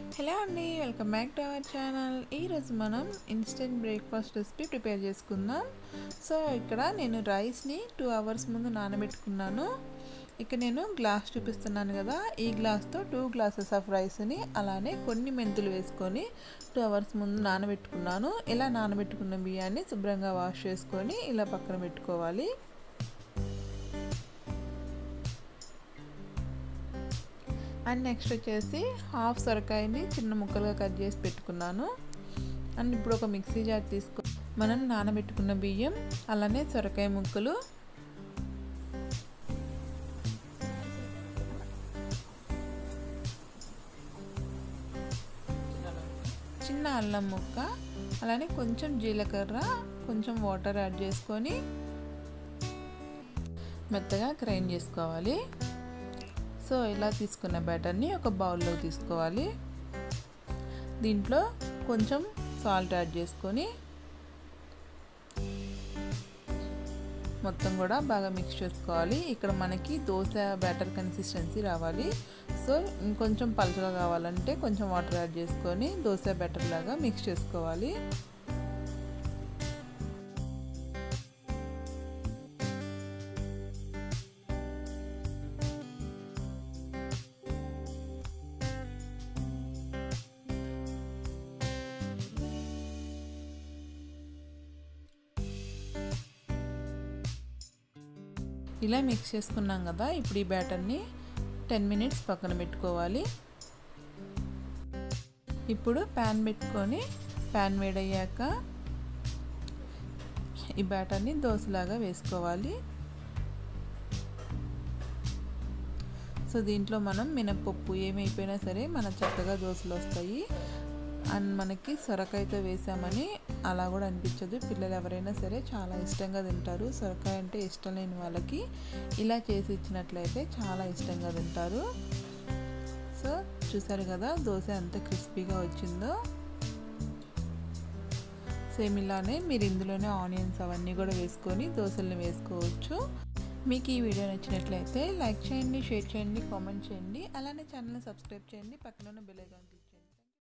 hello అండి welcome back to our channel ఈరోజు మనం ఇన్స్టెంట్ బ్రేక్ఫాస్ట్ రెసిపీ ప్రిపేర్ చేసుకుందాం సో ఇక్కడ నేను రైస్ని టూ అవర్స్ ముందు నానబెట్టుకున్నాను ఇక్కడ నేను గ్లాస్ చూపిస్తున్నాను కదా ఈ గ్లాస్తో టూ గ్లాసెస్ ఆఫ్ రైస్ని అలానే కొన్ని మెంతులు వేసుకొని టూ అవర్స్ ముందు నానబెట్టుకున్నాను ఇలా నానబెట్టుకున్న బియ్యాన్ని శుభ్రంగా వాష్ చేసుకొని ఇలా పక్కన పెట్టుకోవాలి అండ్ నెక్స్ట్ వచ్చేసి హాఫ్ సొరకాయని చిన్న ముక్కలుగా కట్ చేసి పెట్టుకున్నాను అండ్ ఇప్పుడు ఒక మిక్సీ జార్ తీసుకో మనం నానబెట్టుకున్న బియ్యం అలానే సొరకాయ ముక్కలు చిన్న అల్లం ముక్క అలానే కొంచెం జీలకర్ర కొంచెం వాటర్ యాడ్ చేసుకొని మెత్తగా గ్రైండ్ చేసుకోవాలి సో ఇలా తీసుకున్న బ్యాటర్ని ఒక బౌల్లో తీసుకోవాలి దీంట్లో కొంచెం సాల్ట్ యాడ్ చేసుకొని మొత్తం కూడా బాగా మిక్స్ చేసుకోవాలి ఇక్కడ మనకి దోశ బ్యాటర్ కన్సిస్టెన్సీ రావాలి సో ఇంకొంచెం పలుచగా కావాలంటే కొంచెం వాటర్ యాడ్ చేసుకొని దోశ బ్యాటర్ లాగా మిక్స్ చేసుకోవాలి ఇలా మిక్స్ చేసుకున్నాం కదా ఇప్పుడు ఈ బ్యాటర్ని టెన్ మినిట్స్ పక్కన పెట్టుకోవాలి ఇప్పుడు ప్యాన్ పెట్టుకొని ప్యాన్ వేడయ్యాక ఈ బ్యాటర్ని దోశలాగా వేసుకోవాలి సో దీంట్లో మనం మినప్పప్పు ఏమైపోయినా సరే మన చక్కగా దోశలు వస్తాయి అండ్ మనకి సొరకాయతో వేసామని అలా కూడా అనిపించదు పిల్లలు ఎవరైనా సరే చాలా ఇష్టంగా తింటారు సొరకాయ అంటే ఇష్టం లేని వాళ్ళకి ఇలా చేసి ఇచ్చినట్లయితే చాలా ఇష్టంగా తింటారు సో చూసారు కదా దోశ ఎంత క్రిస్పీగా వచ్చిందో సేమ్ ఇలానే మీరు ఇందులోనే ఆనియన్స్ అవన్నీ కూడా వేసుకొని దోశల్ని వేసుకోవచ్చు మీకు ఈ వీడియో నచ్చినట్లయితే లైక్ చేయండి షేర్ చేయండి కామెంట్ చేయండి అలానే ఛానల్ని సబ్స్క్రైబ్ చేయండి పక్కన ఉన్న బెల్ ఐకాన్